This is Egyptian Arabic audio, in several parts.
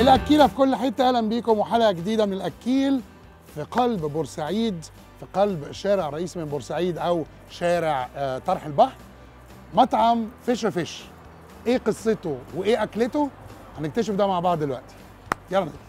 الأكيلة في كل حتة أهلا بيكم وحلقة جديدة من الأكيل في قلب بورسعيد في قلب الشارع الرئيسي من بورسعيد أو شارع آه، طرح البحر مطعم فيش فيش إيه قصته وإيه أكلته هنكتشف ده مع بعض دلوقتي يلا نبدأ.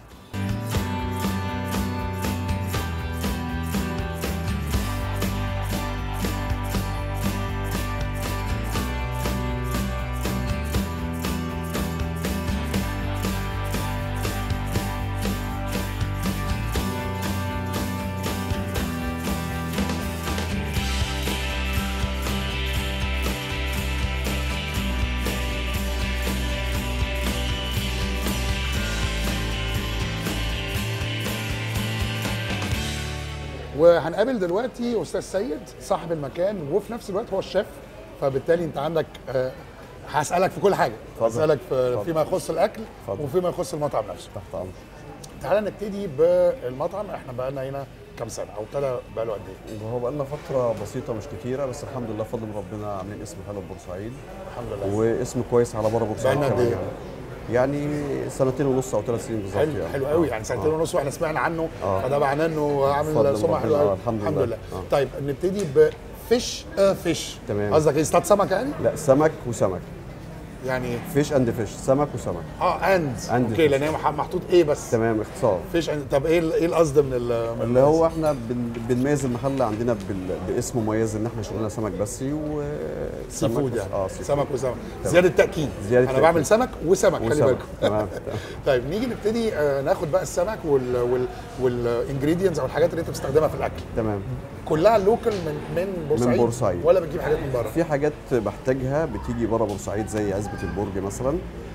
وهنقابل دلوقتي استاذ سيد صاحب المكان وفي نفس الوقت هو الشيف فبالتالي انت عندك آه، هسالك في كل حاجه اتفضل. هسالك في اتفضل. فيما يخص الاكل اتفضل. وفيما يخص المطعم نفسه تحت امر تعالى نبتدي بالمطعم احنا بقالنا هنا كام سنه او ابتدى بقاله قد ايه هو بقى لنا فتره بسيطه مش كتيره بس الحمد لله بفضل ربنا عاملين اسم حلو في بورسعيد الحمد لله واسم كويس على بره بورسعيد بقالنا قد كمان ايه؟ يعني يعني سنتين ونص او ثلاث سنين بالظبط حلو يعني حلو قوي يعني سنتين آه. ونص واحنا سمعنا عنه آه. فده معناه انه عامل بفضل سمعه حلوه ربنا، قوي آه، الحمد لله. آه. طيب نبتدي بفيش اه فيش تمام. قصدك ايه اصطاد سمك يعني؟ لا سمك وسمك يعني فيش اند فيش سمك وسمك اه اند أند اوكي فيش. لان هي مح- محطوط ايه بس تمام اختصار فيش أند. طب ايه ال- ايه القصد من ال من اللي هو احنا بن بنميز المحل عندنا بال... باسم مميز ان احنا شغلنا سمك بسي و سي فود يعني اه سي سمك فود. وسمك تمام. زياده تاكيد زيادة انا تأكيد. بعمل سمك وسمك خلي وسمك بالكم تمام طيب نيجي نبتدي آه، ناخد بقى السمك وال وال والانجريدينتس او الحاجات اللي انت بتستخدمها في الاكل تمام كلها لوكال من من بورسعيد بورسعيد. ولا بتجيب حاجات من بره في حاجات بحتاجها بتيجي بره بورسعيد زي عزبه البرج مثلا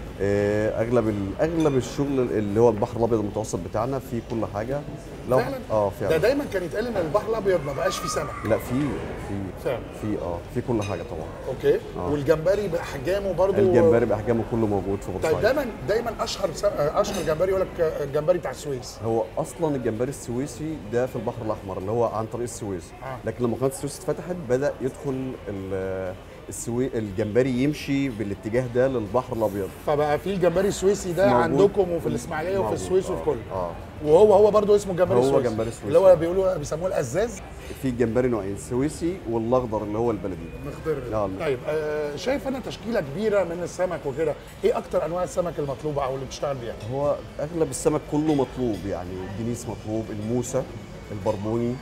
آه، اغلب ال- اغلب الشغل اللي هو البحر الابيض المتوسط بتاعنا فيه كل حاجه لو فعلا اه ده فعلا دايما كان يتقال ان البحر الابيض ما بقاش فيه سمك لا في في فعلا. في اه في كل حاجه طبعا اوكي آه. والجمبري باحجامه برضو الجمبري باحجامه كله موجود في طيب بورسعيد دايما دايما اشهر س- اشهر جمبري يقول لك الجمبري بتاع السويس هو اصلا الجمبري السويسي ده في البحر الاحمر اللي هو عن طريق السويس آه. لكن لما قناه السويس اتفتحت بدا يدخل ال- السوي الجمبري يمشي بالاتجاه ده للبحر الابيض فبقى في الجمبري السويسي ده موجود. عندكم وفي الاسماعيليه وفي موجود. السويس وفي آه. كل اه وهو هو برضه اسمه جمبري هو السويسي جمبري سويسي. اللي هو بيقولوا بيسموه الازاز في الجمبري نوعين السويسي والاخضر اللي هو البلدي مخضر لا، لا. طيب آه شايف انا تشكيله كبيره من السمك وكده ايه اكتر انواع السمك المطلوبه او اللي بتشتغل بيها هو اغلب السمك كله مطلوب يعني الدنيس مطلوب الموسى البربوني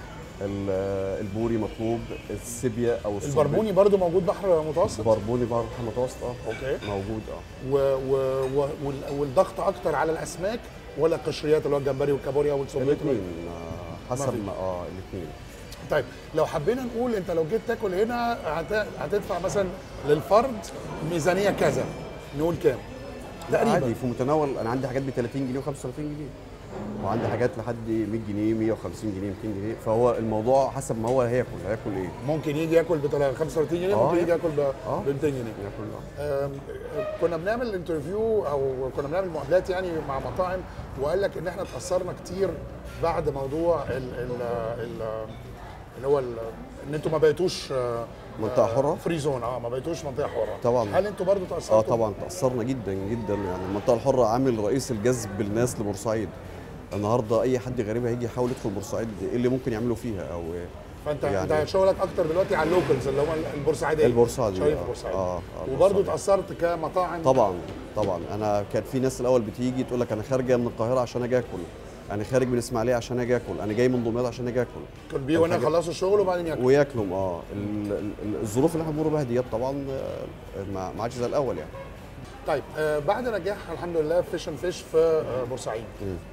ال- البوري مطلوب السيبيا او الصبيط. البربوني برضه موجود بحر متوسط البربوني بحر المتوسط اه اوكي موجود اه و و و وال- والضغط اكتر على الاسماك ولا القشريات اللي هو الجمبري والكابوريا والصبيط الاثنين آه، حسب في. ما اه الاثنين طيب لو حبينا نقول انت لو جيت تاكل هنا هت- هتدفع مثلا للفرد ميزانيه كذا نقول كام تقريبا عادي في متناول انا عندي حاجات ب 30 جنيه و35 جنيه وعندي حاجات لحد 100 جنيه 150 جنيه 200 جنيه فهو الموضوع حسب ما هو هياكل هياكل ايه ممكن يجي ياكل ب 35 جنيه آه، ممكن يجي ياكل ب آه. 200 جنيه هياكل اه آم، كنا بنعمل انترفيو او كنا بنعمل مقابلات يعني مع مطاعم وقال لك ان احنا اتاثرنا كتير بعد موضوع ال ال ال اللي هو ال- ان انتوا ما بقيتوش آه، منطقة آه، حرة؟ فري زون اه ما بقيتوش منطقه حره طبعاً. هل انتوا برضو تاثرتوا اه طبعا تاثرنا جدا جدا يعني المنطقه الحره عامل رئيس الجذب الناس لبورسعيد النهارده اي حد غريب هيجي يحاول يدخل بورسعيد ايه اللي ممكن يعملوا فيها او إيه؟ فانت يعني- انت شغلك اكتر دلوقتي على اللوكلز اللي هم البورسعيديه البورسعيدية، شغالين في آه. بورسعيد آه، آه، وبرضه البورسعيدية. اتاثرت كمطاعم طبعا طبعا انا كان في ناس الاول بتيجي تقول لك انا خارجه من القاهره عشان اجي اكل انا خارج من اسماعيليه عشان اجي اكل انا جاي من دمياط عشان اجي اكل كانوا بيجوا هنا الحاجة- يخلصوا الشغل وبعدين ياكلوا وياكلهم اه ال- ال- الظروف اللي احنا بنمر بيها ديت طبعا آه، ما ما عادش زي الاول يعني طيب آه بعد نجاح الحمد لله فيش اند فيش في آه بورسعيد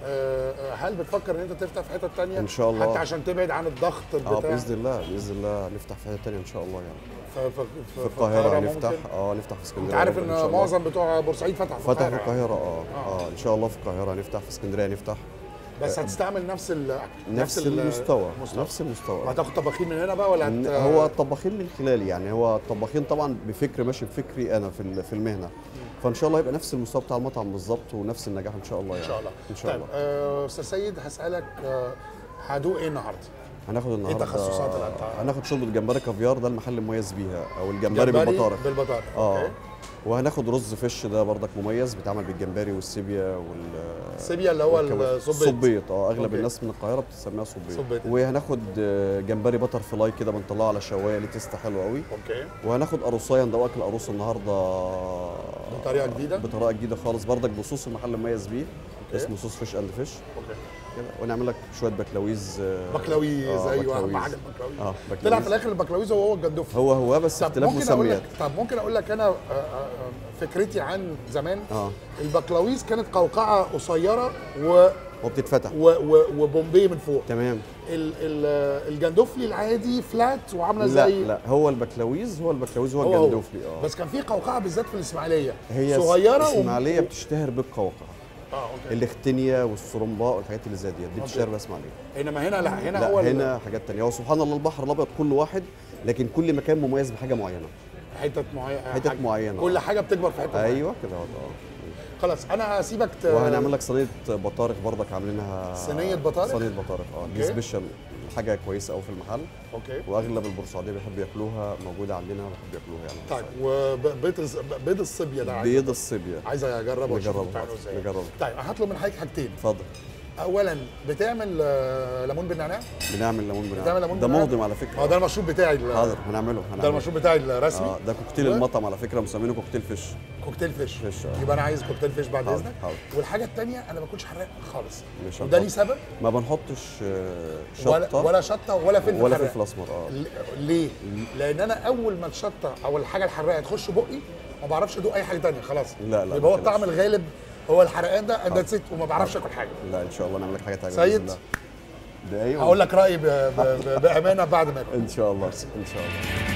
آه آه، هل بتفكر ان انت تفتح في حته تانية إن شاء الله. حتى عشان تبعد عن الضغط اه بتاع باذن الله باذن الله نفتح في حته ثانيه ان شاء الله يعني في, في, في القاهره هنفتح اه نفتح في اسكندريه انت عارف برضه ان شاء الله. معظم بتوع بورسعيد فتح في فتح في القاهرة. القاهره اه اه ان شاء الله في القاهره هنفتح في اسكندريه هنفتح بس هتستعمل نفس ال نفس ال- المستوى المستوى. نفس المستوى وهتاخد طباخين من هنا بقى ولا إن هت... هو الطباخين من خلالي يعني هو الطباخين طبعا بفكر ماشي بفكري انا في ال- في المهنه فان شاء الله يبقى نفس المستوى بتاع المطعم بالظبط ونفس النجاح ان شاء الله ان يعني شاء الله ان شاء طيب الله آه، استاذ سيد هسالك آه، هدوق ايه النهارده؟ هناخد النهارده تخصصات اللي أنت- هناخد شوربه جمبري كافيار ده المحل المميز بيها او الجمبري بالبطارخ بالبطارخ اه أوكي. وهناخد رز فيش ده بردك مميز بيتعمل بالجمبري والسيبيا وال السيبيا اللي هو والكوارع. الصبيط الصبيط اه اغلب أوكي. الناس من القاهره بتسميها صبيط صبيط. وهناخد آه، جمبري بتر فلاي كده بنطلعه على شوايه ليه تيست حلو قوي اوكي وهناخد قروصايه ندوق اكل قروص النهارده بطريقة جديدة؟ بطريقه جديده خالص بردك بصوص المحل مميز بيه أوكي. اسمه صوص فيش اند فيش اوكي كده ونعمل لك شويه بكلاويز آه، بكلاويز آه، ايوه اهم بكلاويز. حاجه البكلاويز اه طلع بكلاويز في الاخر البكلاويز هو هو الجندوفلي هو هو بس طب اختلاف ممكن اقول مسميات لك طب ممكن اقول لك انا آه، آه، آه، فكرتي عن زمان اه البكلاويز كانت قوقعه قصيره و وبتتفتح و و وبومبي من فوق تمام ال ال الجندوفلي العادي فلات وعامله لا زي لا هو البكلاويز هو البكلاويز هو, هو هو. الجندوفلي اه بس كان في قوقعه بالذات في الاسماعيليه هي صغيره و- الاسماعيليه بتشتهر بالقوقعه اه اوكي الاختنيا والسرمباء والحاجات اللي زي دي دي بتشتهر بالاسماعيليه انما هنا لا هنا لا هو ال- هنا حاجات تانية هو سبحان الله البحر الابيض كل واحد لكن كل مكان مميز بحاجه معينه حتت معينه حتت حاجة. معينة. كل حاجه بتكبر في حته معينة. ايوه كده هو ده خلاص انا هسيبك ت... آه. وهنعمل لك صينيه بطارخ برضك عاملينها صينية بطارخ؟ صينيه بطارخ اه دي أوكي. سبيشال حاجه كويسه قوي في المحل اوكي واغلب البورسعيديه بيحبوا ياكلوها موجوده عندنا بيحبوا ياكلوها يعني طيب وبيض الز- بيض الصبيه ده عايز بيض الصبيه عايز اجربه واشوف نجربه بتعمله ازاي نجربه طيب هطلب من حضرتك حاجتين اتفضل اولا بتعمل آه، ليمون بالنعناع بنعمل ليمون بتعمل بنعمل ليمون ده بالنعناع؟ مهضم على فكره اه ده المشروب بتاعي ال- حاضر هنعمله ده هنعمله المشروب بتاعي الرسمي اه ده كوكتيل و- المطعم على فكره مسمينه كوكتيل فيش كوكتيل فيش فيش، آه. يبقى انا عايز كوكتيل فيش بعد حاضر، اذنك حاضر. والحاجه الثانيه انا ما باكلش حراق خالص مش وده هنحط. ليه سبب ما بنحطش آه، ولا شطه ولا شطه ولا فلفل ولا حراق. فلفل اسمر اه ل- ليه؟ لان انا اول ما الشطه او الحاجه الحراقه تخش بقي ما بعرفش ادوق اي حاجه ثانيه خلاص لا، لا، يبقى هو ما الطعم تقلقش. الغالب هو الحرقان ده اند ذاتس وما بعرفش اكل حاجه لا ان شاء الله نعمل لك حاجه تعجبك سيد؟ بإذن الله. ده ايوه هقول لك رايي ب- ب- ب- بامانه بعد ما اكل ان شاء الله ان شاء الله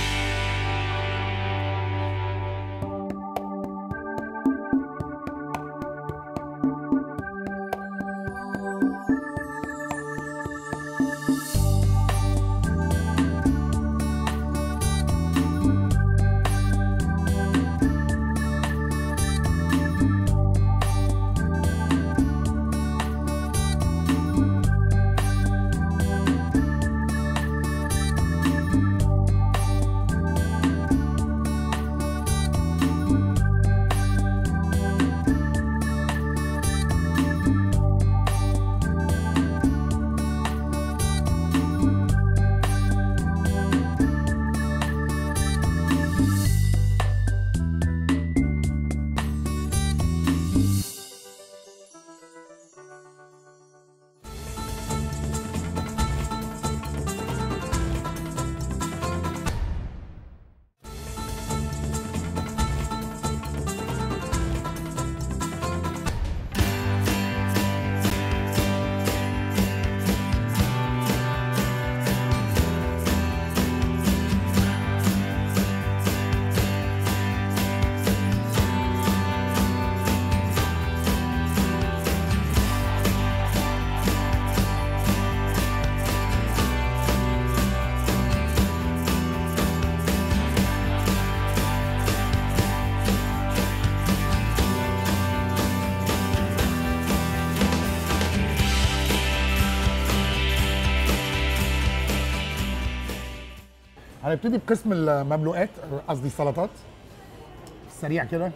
هنبتدي بقسم المملوءات قصدي السلطات سريع كده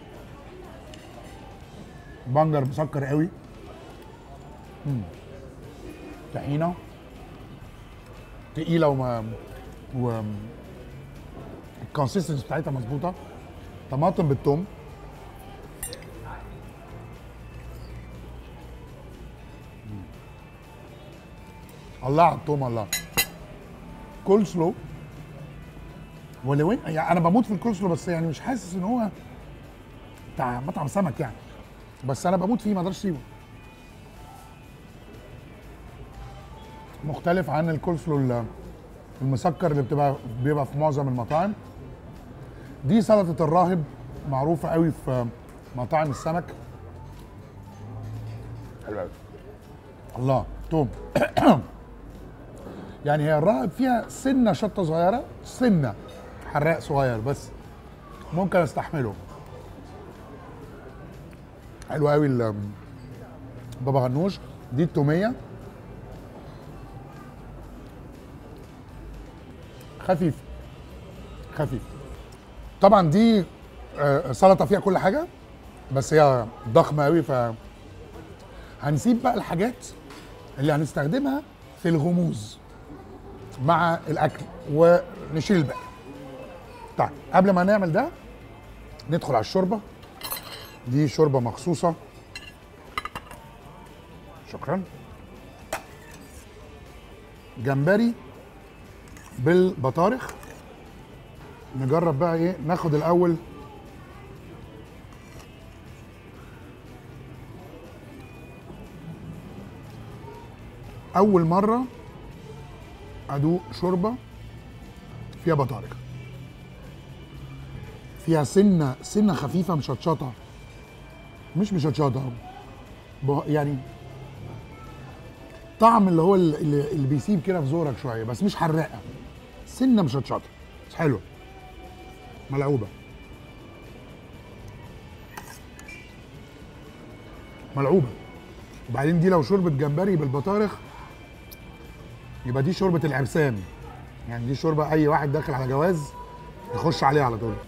بنجر مسكر قوي مم. طحينه تقيله وما و الكونسيستنسي بتاعتها مظبوطه طماطم بالثوم الله على الثوم الله كول سلو ولو إن- يعني انا بموت في الكول سلو بس يعني مش حاسس ان هو بتاع مطعم سمك يعني بس انا بموت فيه ما اقدرش اسيبه مختلف عن الكول سلو ال- المسكر اللي بتبقى بيبقى في معظم المطاعم دي سلطه الراهب معروفه قوي في مطاعم السمك حلو قوي الله توم يعني هي الراهب فيها سنه شطه صغيره سنه حراق صغير بس ممكن استحمله حلو قوي ال- بابا غنوش دي التوميه خفيف خفيف طبعا دي آه، سلطه فيها كل حاجه بس هي ضخمه قوي ف هنسيب بقى الحاجات اللي هنستخدمها في الغموز مع الاكل ونشيل الباقي طيب قبل ما نعمل ده ندخل على الشوربه دي شوربه مخصوصه شكرا جمبري بالبطارخ نجرب بقى ايه ناخد الاول اول مره ادوق شوربه فيها بطارخ فيها سنه سنه خفيفه مشطشطه مش مشطشطه ب- يعني طعم اللي هو اللي, اللي بيسيب كده في زورك شويه بس مش حراقه سنه مشطشطه بس حلوه ملعوبه ملعوبه وبعدين دي لو شوربه جمبري بالبطارخ يبقى دي شوربه العرسان يعني دي شوربه اي واحد داخل على جواز يخش عليها على طول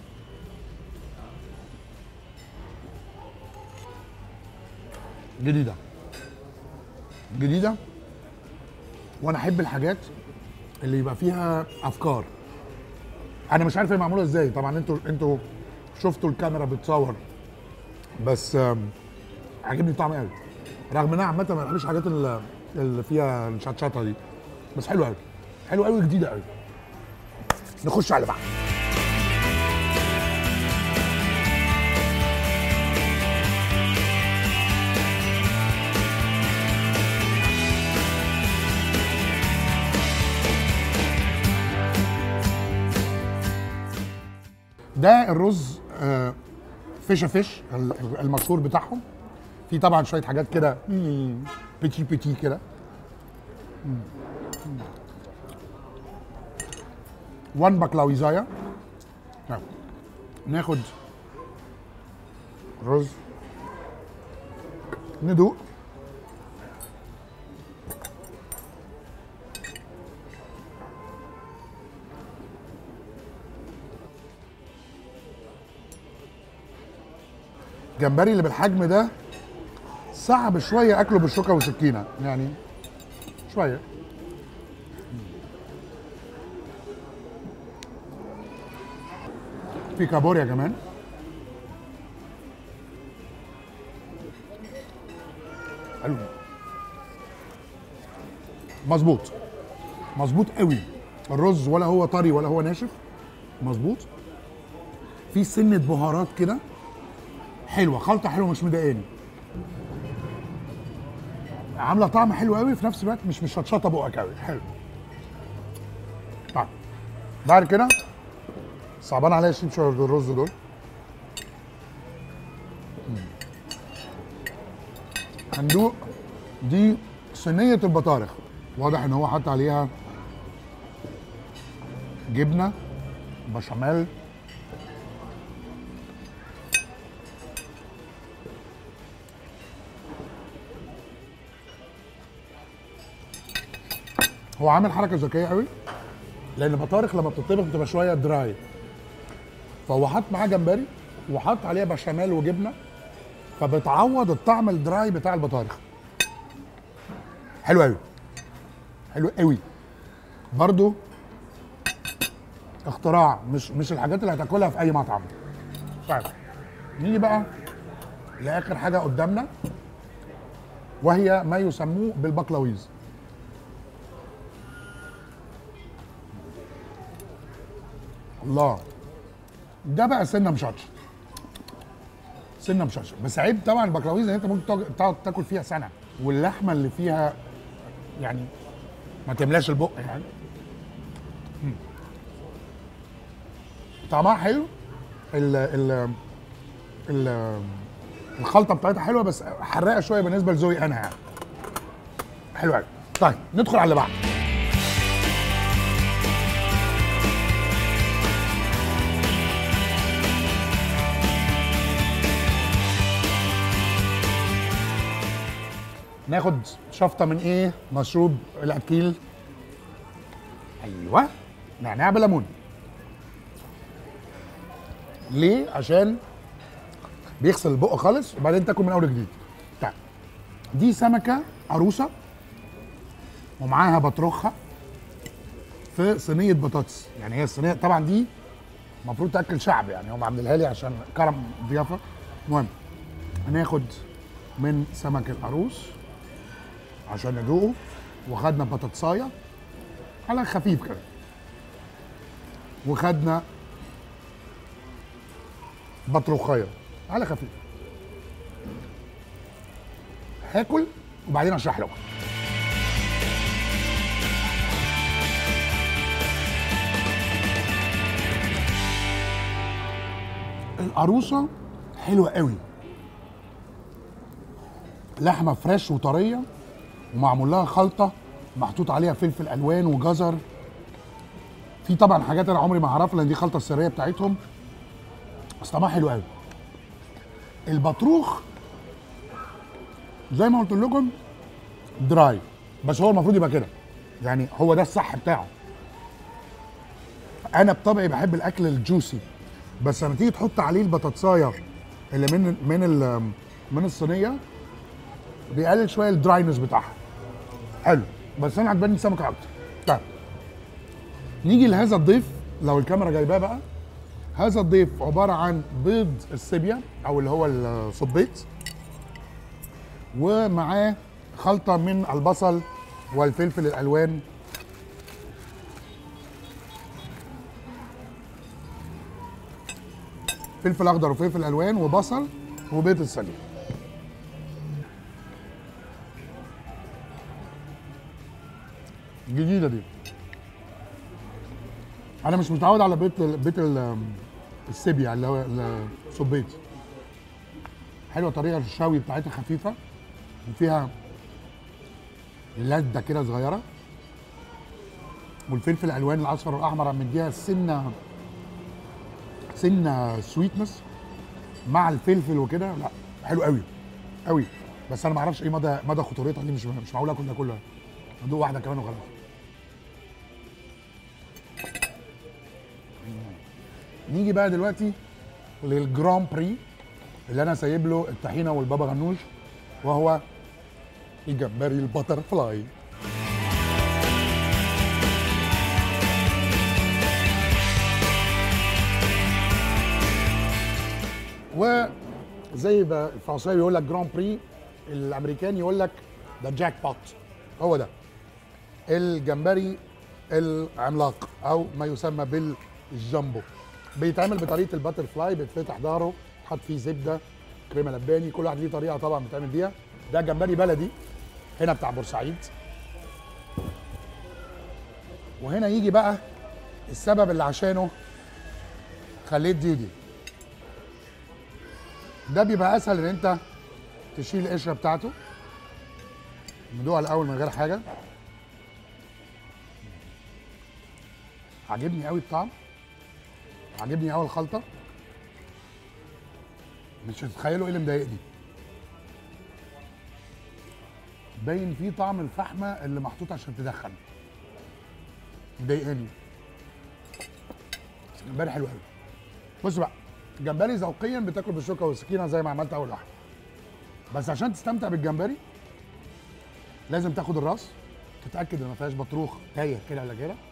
جديده جديده وانا احب الحاجات اللي يبقى فيها افكار انا مش عارف هي معموله ازاي طبعا انتوا انتوا شفتوا الكاميرا بتصور بس آم، عاجبني الطعم قوي رغم ان انا عامه ما بحبش الحاجات اللي اللي فيها الشطشطه دي بس حلوه قوي حلوه قوي جديده قوي نخش على اللي بعد ده الرز آه، فيشه فيش ال- المشهور بتاعهم في طبعا شويه حاجات كده مم، بيتي بيتي كده مم. وان بكلاويزايا طيب. ناخد رز ندوق الجمبري اللي بالحجم ده صعب شويه اكله بالشوكه والسكينه يعني شويه في كابوريا كمان حلو مظبوط مظبوط قوي الرز ولا هو طري ولا هو ناشف مظبوط في سنه بهارات كده حلوه خلطه حلوه مش مضايقاني عامله طعم حلو قوي في نفس الوقت مش مشطشطه بقك قوي حلو طيب بعد كده صعبان عليا اشيل شويه الرز دول مم. هندوق دي صينيه البطارخ واضح ان هو حط عليها جبنه بشاميل هو عامل حركه ذكيه قوي لان البطارخ لما بتطبخ بتبقى شويه دراي فهو حط معاه جمبري وحط عليها بشاميل وجبنه فبتعوض الطعم الدراي بتاع البطارخ حلو قوي حلو قوي برضو اختراع مش مش الحاجات اللي هتاكلها في اي مطعم طيب نيجي بقى لاخر حاجه قدامنا وهي ما يسموه بالبقلاويز الله ده بقى سنه مشطشط سنه مشطشط بس عيب طبعا البقلاويز ان انت ممكن تقعد- تقعد تاكل فيها سنه واللحمه اللي فيها يعني ما تملاش البق يعني مم. طعمها حلو ال ال ال الخلطه بتاعتها حلوه بس حراقه شويه بالنسبه لذوقي انا يعني حلو قوي طيب ندخل على اللي بعده ناخد شفطه من ايه مشروب الاكيل ايوه نعناع بليمون ليه عشان بيغسل البق خالص وبعدين تاكل من اول وجديد طيب دي سمكه عروسه ومعاها بطروخها في صينيه بطاطس يعني هي الصينيه طبعا دي المفروض تاكل شعب يعني هم عاملينها لي عشان كرم ضيافه المهم هناخد من سمك العروس عشان ندوقه وخدنا بطاطسايه على خفيف كده وخدنا بطروخايه على خفيف هاكل وبعدين اشرح لكم القاروصه حلوه قوي لحمه فريش وطريه ومعمول لها خلطه محطوط عليها فلفل الوان وجزر في طبعا حاجات انا عمري ما هعرفها لان دي خلطه السريه بتاعتهم بس طعمها حلو قوي البطروخ زي ما قلت لكم دراي بس هو المفروض يبقى كده يعني هو ده الصح بتاعه انا بطبعي بحب الاكل الجوسي بس لما تيجي تحط عليه البطاطسايه اللي من من ال- من الصينيه بيقلل شويه الدراينس بتاعها حلو بس انا عجباني السمكه اكتر طيب نيجي لهذا الضيف لو الكاميرا جايباه بقى هذا الضيف عباره عن بيض السيبيا او اللي هو الصبيط ومعاه خلطه من البصل والفلفل الالوان فلفل اخضر وفلفل الوان وبصل وبيض السليم جديده دي انا مش متعود على بيت بيت ال- السيبيا اللي هو الصبيط حلوه طريقه الشوي بتاعتها خفيفه وفيها لذه كده صغيره والفلفل الالوان الاصفر والاحمر مديها سنه سنه سويتنس مع الفلفل وكده لا حلو قوي قوي بس انا ما اعرفش ايه مدى مدى خطورتها دي مش مش معقول اكل ده كله ادوق واحده كمان وخلاص نيجي بقى دلوقتي للجران بري اللي انا سايب له الطحينه والبابا غنوج وهو الجمبري البتر فلاي وزي ما الفرنساوي يقول لك جران بري الامريكاني يقول لك ده جاك بوت هو ده الجمبري العملاق او ما يسمى بالجامبو بيتعمل بطريقه الباتر فلاي بيتفتح ظهره تحط فيه زبده كريمه لباني كل واحد ليه طريقه طبعا بيتعمل بيها ده جمبري بلدي هنا بتاع بورسعيد وهنا يجي بقى السبب اللي عشانه خليت دي دي ده بيبقى اسهل ان انت تشيل القشره بتاعته ندوقها الاول من غير حاجه عاجبني قوي الطعم عاجبني قوي الخلطه مش هتتخيلوا ايه اللي مضايقني باين فيه طعم الفحمه اللي محطوط عشان تدخن مضايقاني بس الجمبري حلو قوي بص بقى الجمبري ذوقيا بتاكل بالشوكه والسكينه زي ما عملت اول واحده بس عشان تستمتع بالجمبري لازم تاخد الراس تتاكد ان ما فيهاش بطروخ تايه كده ولا كده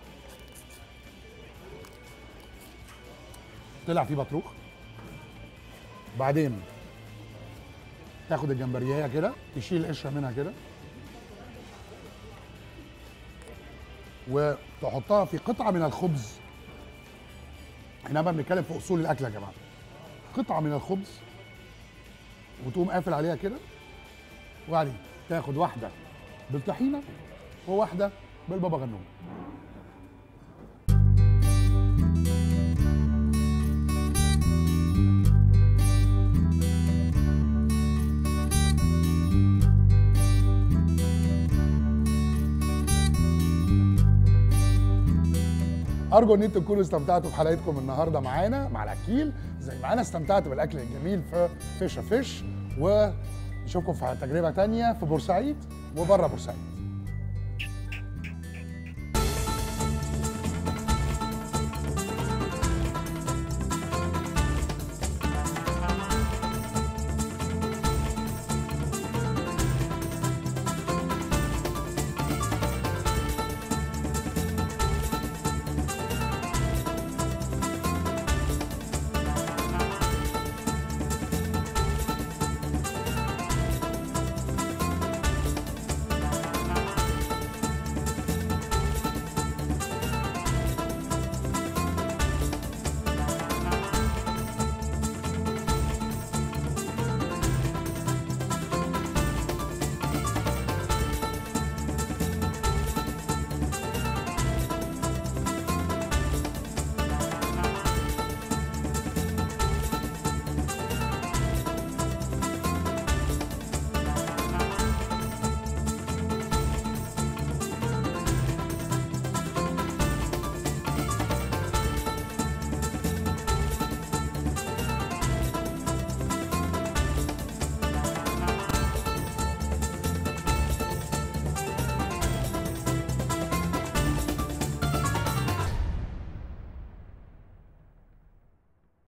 طلع فيه بطروخ بعدين تاخد الجمبريه كده تشيل القشره منها كده وتحطها في قطعه من الخبز احنا بقى بنتكلم في اصول الاكل يا جماعه قطعه من الخبز وتقوم قافل عليها كده وبعدين تاخد واحده بالطحينه وواحده بالبابا غنوج ارجو ان انتم تكونوا استمتعتوا بحلقتكم النهارده معانا مع الاكيل زي ما انا استمتعت بالاكل الجميل في فيش فيش ونشوفكم في تجربه تانية في بورسعيد وبره بورسعيد